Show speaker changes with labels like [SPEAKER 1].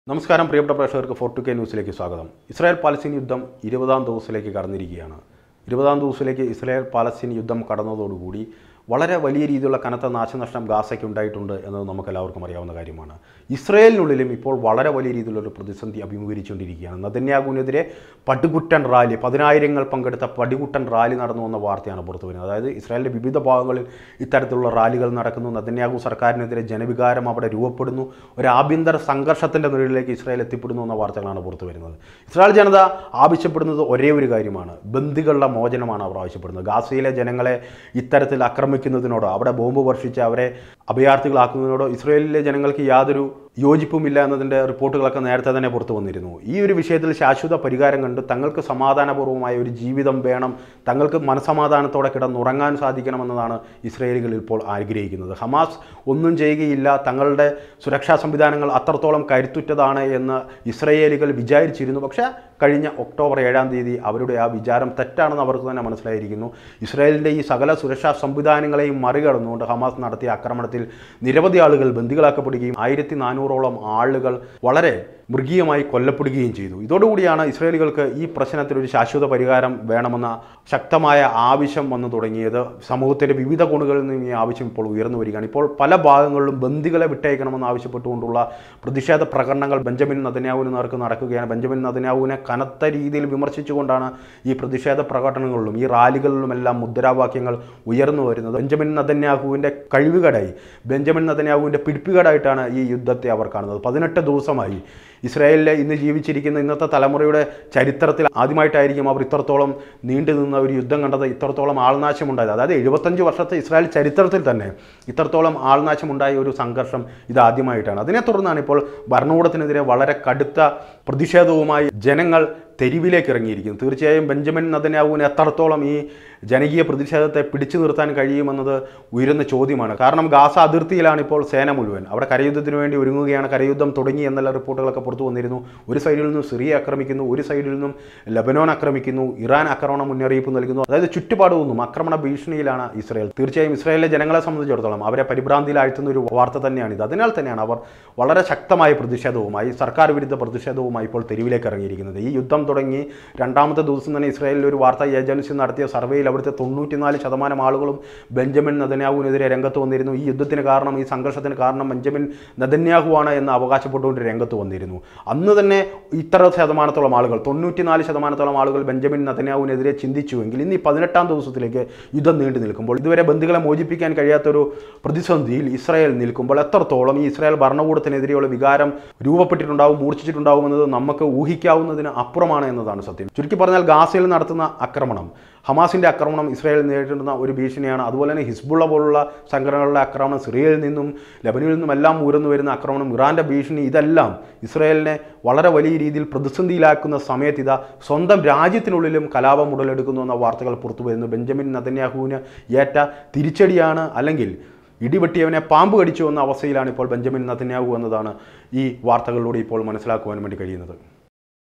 [SPEAKER 1] നമസ്കാരം പ്രിയപ്പെട്ട പ്രേക്ഷകർക്ക് ഫോർട്ടു കെ ന്യൂസിലേക്ക് സ്വാഗതം ഇസ്രായേൽ പാലസ്തീൻ യുദ്ധം ഇരുപതാം ദിവസത്തിലേക്ക് കടന്നിരിക്കുകയാണ് ഇരുപതാം ദിവസത്തിലേക്ക് ഇസ്രായേൽ പാലസ്തീൻ യുദ്ധം കടന്നതോടുകൂടി വളരെ വലിയ രീതിയിലുള്ള കനത്ത നാശനഷ്ടം ഗാസയ്ക്ക് ഉണ്ടായിട്ടുണ്ട് എന്നത് നമുക്ക് എല്ലാവർക്കും അറിയാവുന്ന കാര്യമാണ് ഇസ്രായേലിനുള്ളിലും ഇപ്പോൾ വളരെ വലിയ രീതിയിലുള്ള ഒരു പ്രതിസന്ധി അഭിമുഖീകരിച്ചുകൊണ്ടിരിക്കുകയാണ് നദന്യാഗുവിനെതിരെ പടുകുട്ടൻ റാലി പതിനായിരങ്ങൾ പങ്കെടുത്ത പടുകുട്ടൻ റാലി നടന്നു എന്ന വാർത്തയാണ് പുറത്തു വരുന്നത് അതായത് ഇസ്രായേലിൻ്റെ വിവിധ ഭാഗങ്ങളിൽ ഇത്തരത്തിലുള്ള റാലികൾ നടക്കുന്നു നദന്യാഗു സർക്കാരിനെതിരെ ജനവികാരം അവിടെ രൂപപ്പെടുന്നു ഒരു ആഭ്യന്തര സംഘർഷത്തിൻ്റെ നിഴലിലേക്ക് ഇസ്രായേൽ എത്തിപ്പെടുന്നു എന്ന വാർത്തകളാണ് പുറത്തു വരുന്നത് ഇസ്രായേൽ ജനത ആവശ്യപ്പെടുന്നത് ഒരേ ഒരു കാര്യമാണ് ബന്ദികളുടെ മോചനമാണ് അവർ ആവശ്യപ്പെടുന്നത് ഗാസയിലെ ജനങ്ങളെ ഇത്തരത്തിൽ ആക്രമിക്കുന്നതിനോടോ അവിടെ ബോംബ് വർഷിച്ച് അവരെ അഭയാർത്ഥികളാക്കുന്നതിനോടോ ഇസ്രായേലിലെ ജനങ്ങൾക്ക് യാതൊരു യോജിപ്പുമില്ല എന്നതിൻ്റെ റിപ്പോർട്ടുകളൊക്കെ നേരത്തെ തന്നെ പുറത്തു വന്നിരുന്നു ഈ ഒരു വിഷയത്തിൽ ശാശ്വത പരിഹാരം കണ്ട് തങ്ങൾക്ക് സമാധാനപൂർവ്വമായ ഒരു ജീവിതം വേണം തങ്ങൾക്ക് മനസമാധാനത്തോടെ കിടന്നുറങ്ങാൻ സാധിക്കണമെന്നതാണ് ഇസ്രയേലികൾ ഇപ്പോൾ ആഗ്രഹിക്കുന്നത് ഹമാസ് ഒന്നും ചെയ്യുകയില്ല തങ്ങളുടെ സുരക്ഷാ സംവിധാനങ്ങൾ അത്രത്തോളം കരുത്തുറ്റതാണ് എന്ന് ഇസ്രയേലികൾ വിചാരിച്ചിരുന്നു പക്ഷേ കഴിഞ്ഞ ഒക്ടോബർ ഏഴാം തീയതി അവരുടെ ആ വിചാരം തെറ്റാണെന്ന് അവർക്ക് തന്നെ മനസ്സിലായിരിക്കുന്നു ഇസ്രായേലിൻ്റെ ഈ സകല സുരക്ഷാ സംവിധാനങ്ങളെയും മറികടന്നുകൊണ്ട് ഹമാസ് നടത്തിയ ആക്രമണത്തിൽ നിരവധി ആളുകൾ ബന്ദികളാക്കപ്പെടുകയും ആയിരത്തി നാനൂറോളം ആളുകൾ വളരെ മൃഗീയമായി കൊല്ലപ്പെടുകയും ചെയ്തു ഇതോടുകൂടിയാണ് ഇസ്രായേലികൾക്ക് ഈ പ്രശ്നത്തിൽ ഒരു ശാശ്വത പരിഹാരം വേണമെന്ന ശക്തമായ ആവശ്യം വന്നു തുടങ്ങിയത് സമൂഹത്തിൻ്റെ വിവിധ കോണുകളിൽ നിന്നും ഈ ആവശ്യം ഇപ്പോൾ ഉയർന്നു വരികയാണ് ഇപ്പോൾ പല ഭാഗങ്ങളിലും ബന്ദികളെ വിട്ടയക്കണമെന്ന് ആവശ്യപ്പെട്ടുകൊണ്ടുള്ള പ്രതിഷേധ പ്രകടനങ്ങൾ ബെഞ്ചമിൻ നദന്യാവിന് നേർക്ക് നടക്കുകയാണ് ബെഞ്ചമിൻ നദന്യാവിനെ കനത്ത രീതിയിൽ വിമർശിച്ചുകൊണ്ടാണ് ഈ പ്രതിഷേധ പ്രകടനങ്ങളിലും ഈ റാലികളിലുമെല്ലാം മുദ്രാവാക്യങ്ങൾ ഉയർന്നു വരുന്നത് ബെഞ്ചമിൻ നദന്യാഹുവിൻ്റെ കഴിവുകേടായി ബെഞ്ചമിൻ നദന്യാഹുവിൻ്റെ പിടിപ്പുകേടായിട്ടാണ് ഈ യുദ്ധത്തെ അവർ കാണുന്നത് പതിനെട്ട് ദിവസമായി ഇസ്രായേലിലെ ഇന്ന് ജീവിച്ചിരിക്കുന്ന ഇന്നത്തെ തലമുറയുടെ ചരിത്രത്തിൽ ആദ്യമായിട്ടായിരിക്കും അവർ ഇത്രത്തോളം നീണ്ടു നിന്ന ഒരു യുദ്ധം കണ്ടത് ഇത്രത്തോളം ആൾനാശമുണ്ടായത് അതായത് എഴുപത്തഞ്ച് വർഷത്തെ ഇസ്രായേൽ ചരിത്രത്തിൽ തന്നെ ഇത്രത്തോളം ആൾനാശമുണ്ടായ ഒരു സംഘർഷം ഇത് ആദ്യമായിട്ടാണ് അതിനെ തുടർന്നാണ് ഇപ്പോൾ ഭരണകൂടത്തിനെതിരെ വളരെ കടുത്ത പ്രതിഷേധവുമായി ജനങ്ങൾ തെരുവിലേക്ക് ഇറങ്ങിയിരിക്കുന്നു തീർച്ചയായും ബെഞ്ചമിൻ നദന്യാവുവിന് എത്രത്തോളം ഈ ജനകീയ പ്രതിഷേധത്തെ പിടിച്ചു നിർത്താൻ കഴിയുമെന്നത് ഉയരുന്ന ചോദ്യമാണ് കാരണം ഗാസ അതിർത്തിയിലാണ് ഇപ്പോൾ സേന മുഴുവൻ അവിടെ കരയുദ്ധത്തിന് വേണ്ടി ഒരുങ്ങുകയാണ് കരയുദ്ധം തുടങ്ങി എന്നുള്ള റിപ്പോർട്ടുകളൊക്കെ പുറത്തു വന്നിരുന്നു ഒരു സൈഡിൽ നിന്നും സിറിയ ആക്രമിക്കുന്നു ഒരു സൈഡിൽ നിന്നും ലബനോൻ ആക്രമിക്കുന്നു ഇറാൻ ആക്രമണ മുന്നറിയിപ്പ് നൽകുന്നു അതായത് ചുറ്റുപാടുമൊന്നും ആക്രമണ ഭീഷണിയിലാണ് ഇസ്രായേൽ തീർച്ചയായും ഇസ്രായേലിലെ ജനങ്ങളെ സംബന്ധിച്ചിടത്തോളം അവരെ പരിഭ്രാന്തിയിലാഴ്ത്തുന്ന ഒരു വാർത്ത തന്നെയാണിത് അതിനാൽ തന്നെയാണ് അവർ വളരെ ശക്തമായ പ്രതിഷേധവുമായി സർക്കാർ വിരുദ്ധ പ്രതിഷേധവുമായി ഇപ്പോൾ തെരുവിലേക്ക് ഇറങ്ങിയിരിക്കുന്നത് ഈ യുദ്ധം തുടങ്ങി രണ്ടാമത്തെ ദിവസം തന്നെ ഇസ്രായേലിൽ ഒരു വാർത്താ ഏജൻസി നടത്തിയ സർവേയിൽ അവിടുത്തെ തൊണ്ണൂറ്റിനാല് ശതമാനം ആളുകളും ബെഞ്ചമിൻ നദന്യാഹുവിനെതിരെ രംഗത്ത് വന്നിരുന്നു ഈ യുദ്ധത്തിന് കാരണം ഈ സംഘർഷത്തിന് കാരണം ബെഞ്ചമിൻ നദന്യാഹുവാണ് എന്ന് അവകാശപ്പെട്ടുകൊണ്ട് രംഗത്ത് വന്നിരുന്നു അന്ന് തന്നെ ഇത്ര ശതമാനത്തോളം ആളുകൾ തൊണ്ണൂറ്റിനാല് ശതമാനത്തോളം ആളുകൾ ബെഞ്ചമിൻ നദന്യാഹുവിനെതിരെ ചിന്തിച്ചുവെങ്കിൽ ഇന്ന് ഈ പതിനെട്ടാം ദിവസത്തിലേക്ക് യുദ്ധം നീണ്ടു നിൽക്കുമ്പോൾ ഇതുവരെ ബന്ധുക്കളെ മോചിപ്പിക്കാൻ കഴിയാത്തൊരു പ്രതിസന്ധിയിൽ ഇസ്രായേൽ നിൽക്കുമ്പോൾ എത്രത്തോളം ഈ ഇസ്രായേൽ ഭരണകൂടത്തിനെതിരെയുള്ള വികാരം രൂപപ്പെട്ടിട്ടുണ്ടാവും മൂർച്ഛിച്ചിട്ടുണ്ടാവും എന്നത് നമുക്ക് ഊഹിക്കാവുന്നതിന് അപ്പുറമാണ് എന്നതാണ് സത്യം ചുരുക്കി പറഞ്ഞാൽ ഗാസയിൽ നടത്തുന്ന ആക്രമണം ഹമാസിൻ്റെ ആക്രമണം ഇസ്രായേൽ നേരിടുന്ന ഒരു ഭീഷണിയാണ് അതുപോലെ തന്നെ ഹിസ്ബുള്ള പോലുള്ള സംഘടനകളുടെ ആക്രമണം സിറിയയിൽ നിന്നും ലബനിൽ നിന്നും എല്ലാം ഉയർന്നു വരുന്ന ആക്രമണം ഇറാൻ്റെ ഭീഷണി ഇതെല്ലാം ഇസ്രായേലിനെ വളരെ വലിയ രീതിയിൽ പ്രതിസന്ധിയിലാക്കുന്ന സമയത്ത് ഇതാ സ്വന്തം രാജ്യത്തിനുള്ളിലും കലാപം ഉടലെടുക്കുന്നു എന്ന വാർത്തകൾ പുറത്തു വരുന്നു ബെഞ്ചമിൻ നതന്യാഹുവിന് ഏറ്റ തിരിച്ചടിയാണ് അല്ലെങ്കിൽ ഇടിവെട്ടിയവനെ പാമ്പ് കടിച്ചു എന്ന അവസ്ഥയിലാണ് ഇപ്പോൾ ബെഞ്ചമിൻ നതന്യാഹു എന്നതാണ് ഈ വാർത്തകളിലൂടെ ഇപ്പോൾ മനസ്സിലാക്കുവാൻ വേണ്ടി കഴിയുന്നത്